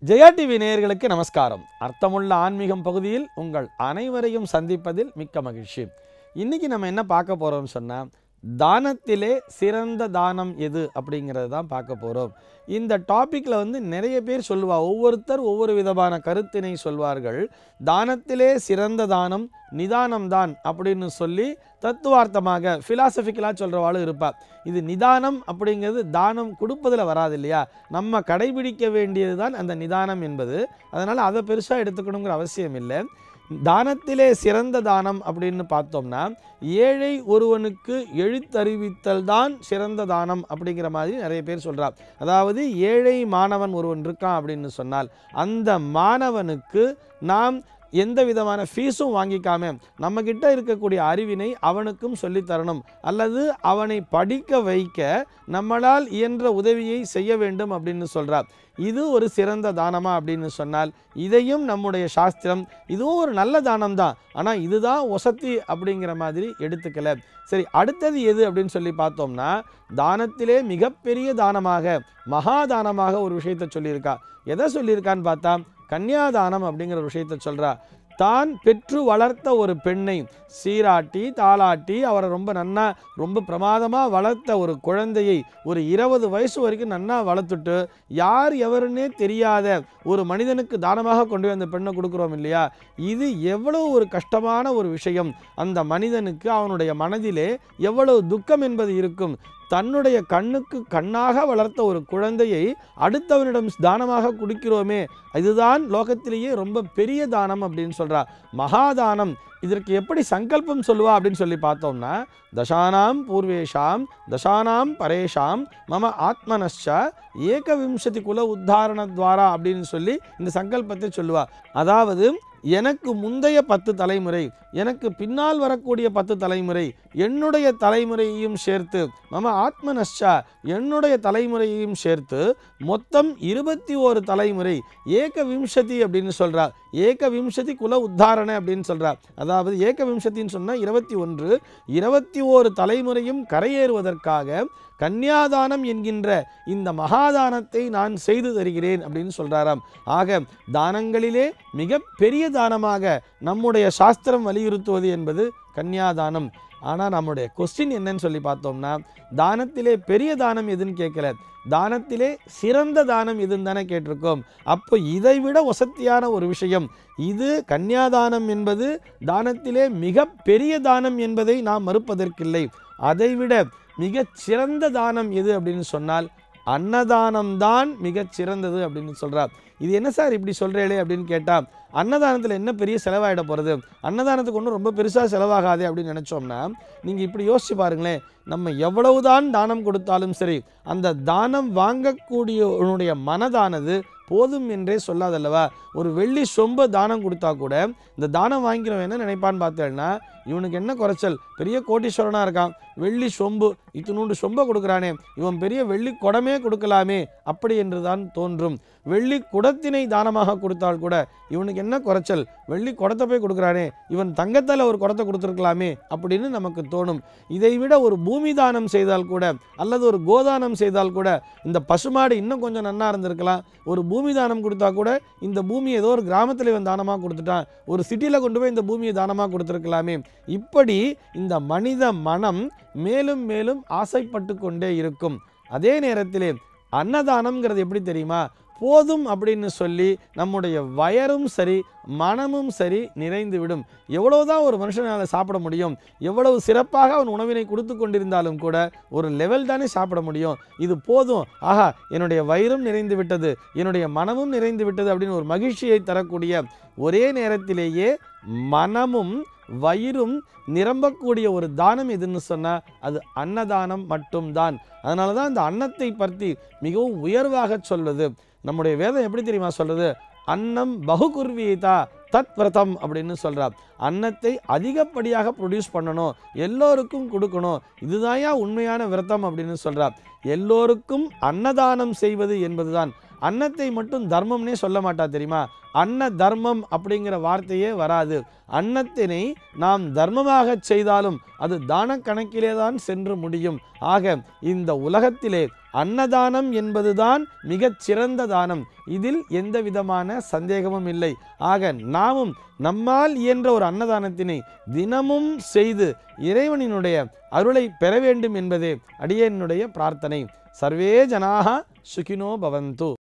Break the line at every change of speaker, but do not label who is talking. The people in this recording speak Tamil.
ஜெயா டிவி நேயர்களுக்கு நமஸ்காரம் அர்த்தமுள்ள ஆன்மீகம் பகுதியில் உங்கள் அனைவரையும் சந்திப்பதில் மிக்க மகிழ்ச்சி இன்னைக்கு நம்ம என்ன பார்க்க போறோம்னு சொன்னா தானத்திலே சிறந்த தானம் எது அப்படிங்கிறது தான் பார்க்க போறோம் இந்த டாபிக்ல வந்து நிறைய பேர் சொல்லுவா ஒவ்வொருத்தர் ஒவ்வொரு விதமான கருத்தினை சொல்வார்கள் தானத்திலே சிறந்த தானம் நிதானம் தான் அப்படின்னு சொல்லி தத்துவார்த்தமாக ஃபிலாசபிக்கலாக சொல்கிறவாளும் இருப்பா இது நிதானம் அப்படிங்கிறது தானம் கொடுப்பதில் வராது இல்லையா நம்ம கடைபிடிக்க வேண்டியது தான் அந்த நிதானம் என்பது அதனால் அதை பெருசாக எடுத்துக்கணுங்கிற அவசியம் இல்லை தானத்திலே சிறந்த தானம் அப்படின்னு பார்த்தோம்னா ஏழை ஒருவனுக்கு எழுத்தறிவித்தல் தான் சிறந்த தானம் அப்படிங்கிற மாதிரி நிறைய பேர் சொல்றா அதாவது ஏழை மாணவன் ஒருவன் இருக்கான் அப்படின்னு சொன்னால் அந்த மாணவனுக்கு நாம் எந்த விதமான ஃபீஸும் வாங்கிக்காம நம்மக்கிட்ட இருக்கக்கூடிய அறிவினை அவனுக்கும் சொல்லித் தரணும் அல்லது அவனை படிக்க வைக்க நம்மளால் இயன்ற உதவியை செய்ய வேண்டும் அப்படின்னு சொல்றார் இது ஒரு சிறந்த தானமா அப்படின்னு சொன்னால் இதையும் நம்முடைய சாஸ்திரம் இதுவும் ஒரு நல்ல தானம் தான் ஆனால் இதுதான் ஒசத்தி அப்படிங்கிற மாதிரி எடுத்துக்கல சரி அடுத்தது எது அப்படின்னு சொல்லி பார்த்தோம்னா தானத்திலே மிகப்பெரிய தானமாக மகாதானமாக ஒரு விஷயத்தை சொல்லியிருக்கா எதை சொல்லியிருக்கான்னு பார்த்தா கன்னியாதானம் அப்படிங்கிற ஒரு விஷயத்தை சொல்றா தான் பெற்று வளர்த்த ஒரு பெண்ணை சீராட்டி தாளாட்டி அவரை ரொம்ப நன்னா ரொம்ப பிரமாதமாக வளர்த்த ஒரு குழந்தையை ஒரு இருபது வயசு வரைக்கும் நன்னா வளர்த்துட்டு யார் எவருன்னே தெரியாத ஒரு மனிதனுக்கு தானமாக கொண்டு போய் அந்த பெண்ணை கொடுக்குறோம் இல்லையா இது எவ்வளவு ஒரு கஷ்டமான ஒரு விஷயம் அந்த மனிதனுக்கு அவனுடைய மனதிலே எவ்வளவு துக்கம் என்பது இருக்கும் தன்னுடைய கண்ணுக்கு கண்ணாக வளர்த்த ஒரு குழந்தையை அடுத்தவனிடம் தானமாக குடிக்கிறோமே இதுதான் லோகத்திலேயே ரொம்ப பெரிய தானம் அப்படின்னு சொல்றா மகாதானம் இதற்கு எப்படி சங்கல்பம் சொல்லுவா அப்படின்னு சொல்லி பார்த்தோம்னா தசானாம் பூர்வேஷாம் தசானாம் பரேஷாம் மம ஆத்மனஷ்ச ஏகவிம்சதி குல உத்தாரண துவாரா அப்படின்னு சொல்லி இந்த சங்கல்பத்தை சொல்லுவா அதாவது எனக்கு முந்தைய பத்து தலைமுறை எனக்கு பின்னால் வரக்கூடிய பத்து தலைமுறை என்னுடைய தலைமுறையையும் சேர்த்து மம ஆத்மனஷ்சா என்னுடைய தலைமுறையையும் சேர்த்து மொத்தம் இருபத்தி ஓரு தலைமுறை ஏக விம்சதி அப்படின்னு சொல்றார் ஏக விம்சதி குல உத்தாரண அப்படின்னு சொல்றார் அதாவது ஏக விம்சத்தின்னு சொன்னால் இருபத்தி ஒன்று இருபத்தி ஓரு தலைமுறையும் கரையேறுவதற்காக கன்னியாதானம் என்கின்ற இந்த மகாதானத்தை நான் செய்து தருகிறேன் அப்படின்னு சொல்றாராம் ஆக தானங்களிலே மிக பெரிய தானமாக நம்முடைய சாஸ்திரம் வலியுறுத்துவது என்பது கன்னியாதானம் ஆனால் நம்முடைய கொஸ்டின் என்னன்னு சொல்லி பார்த்தோம்னா தானத்திலே பெரிய தானம் எதுன்னு கேட்கல தானத்திலே சிறந்த தானம் எதுன்னு தானே கேட்டிருக்கோம் அப்போ இதை விட வசத்தியான ஒரு விஷயம் இது கன்னியாதானம் என்பது தானத்திலே மிக பெரிய தானம் என்பதை நாம் மறுப்பதற்கில்லை அதைவிட மிகச் சிறந்த தானம் எது அப்படின்னு சொன்னால் அன்னதானம் தான் மிகச் சிறந்தது அப்படின்னு சொல்றார் இது என்ன சார் இப்படி சொல்கிறீங்களே அப்படின்னு கேட்டால் அன்னதானத்தில் என்ன பெரிய செலவாயிட போகிறது அன்னதானத்துக்கு ஒன்றும் ரொம்ப பெருசாக செலவாகாதே அப்படின்னு நினச்சோம்னா நீங்கள் இப்படி யோசிச்சு பாருங்களேன் நம்ம எவ்வளவுதான் தானம் கொடுத்தாலும் சரி அந்த தானம் வாங்கக்கூடியவனுடைய மனதானது போதும் என்றே சொல்லாதல்லவா ஒரு வெள்ளி சொம்ப தானம் கொடுத்தா கூட இந்த தானம் வாங்கிக்கிறவன் என்ன நினைப்பான்னு பார்த்தேன்னா இவனுக்கு என்ன குறைச்சல் பெரிய கோட்டீஸ்வரனாக இருக்கான் வெள்ளி சொம்பு இத்தினூண்டு சொம்பை கொடுக்குறானே இவன் பெரிய வெள்ளி குடமே கொடுக்கலாமே அப்படி என்று தான் தோன்றும் வெள்ளி குடத்தினை தானமாக கொடுத்தால் கூட இவனுக்கு என்ன குறைச்சல் வெள்ளி குடத்தை போய் கொடுக்குறானே இவன் தங்கத்தால் ஒரு குடத்தை கொடுத்துருக்கலாமே அப்படின்னு நமக்கு தோணும் இதை விட ஒரு பூமி தானம் செய்தால் கூட அல்லது ஒரு கோதானம் செய்தால் கூட இந்த பசுமாடு இன்னும் கொஞ்சம் நன்னா இருந்திருக்கலாம் ஒரு பூமி தானம் கொடுத்தா கூட இந்த பூமி ஏதோ ஒரு கிராமத்தில் இவன் தானமாக கொடுத்துட்டான் ஒரு சிட்டியில் கொண்டு போய் இந்த பூமியை தானமாக கொடுத்துருக்கலாமே இப்படி இந்த மனித மனம் மேலும் மேலும் ஆசைப்பட்டு கொண்டே இருக்கும் அதே நேரத்திலே அன்னதானம்ங்கிறது எப்படி தெரியுமா போதும் அப்படின்னு சொல்லி நம்முடைய வயரும் சரி மனமும் சரி நிறைந்து விடும் எவ்வளவுதான் ஒரு மனுஷனால் சாப்பிட முடியும் எவ்வளவு சிறப்பாக அவன் உணவினை கொடுத்து கொண்டிருந்தாலும் கூட ஒரு லெவல் தானே சாப்பிட முடியும் இது போதும் ஆஹா என்னுடைய வயிறும் நிறைந்து விட்டது என்னுடைய மனமும் நிறைந்து விட்டது அப்படின்னு ஒரு மகிழ்ச்சியை தரக்கூடிய ஒரே நேரத்திலேயே மனமும் வயிறும் நிரம்பக்கூடிய ஒரு தானம் எதுன்னு சொன்னால் அது அன்னதானம் மட்டும்தான் அதனால தான் அந்த அன்னத்தை பற்றி மிகவும் உயர்வாக சொல்வது நம்முடைய வேதம் எப்படி தெரியுமா சொல்றது அன்னம் பகுகுர்வீதா தத் விரதம் அப்படின்னு சொல்றார் அன்னத்தை அதிகப்படியாக ப்ரொடியூஸ் பண்ணணும் எல்லோருக்கும் கொடுக்கணும் இதுதான்யா உண்மையான விரதம் அப்படின்னு சொல்றார் எல்லோருக்கும் அன்னதானம் செய்வது என்பதுதான் அன்னத்தை மட்டும் தர்மம்னே சொல்ல மாட்டா தெரியுமா அன்ன தர்மம் அப்படிங்கிற வார்த்தையே வராது அன்னத்தினை நாம் தர்மமாக செய்தாலும் அது தான கணக்கிலே தான் சென்று முடியும் ஆக இந்த உலகத்திலே அன்னதானம் என்பதுதான் மிகச் சிறந்த தானம் இதில் எந்த விதமான சந்தேகமும் இல்லை ஆக நாமும் நம்மால் இயன்ற ஒரு அன்னதானத்தினை தினமும் செய்து இறைவனினுடைய அருளை பெற வேண்டும் என்பதே அடியனுடைய பிரார்த்தனை சர்வே ஜனாக சுகினோ பவந்து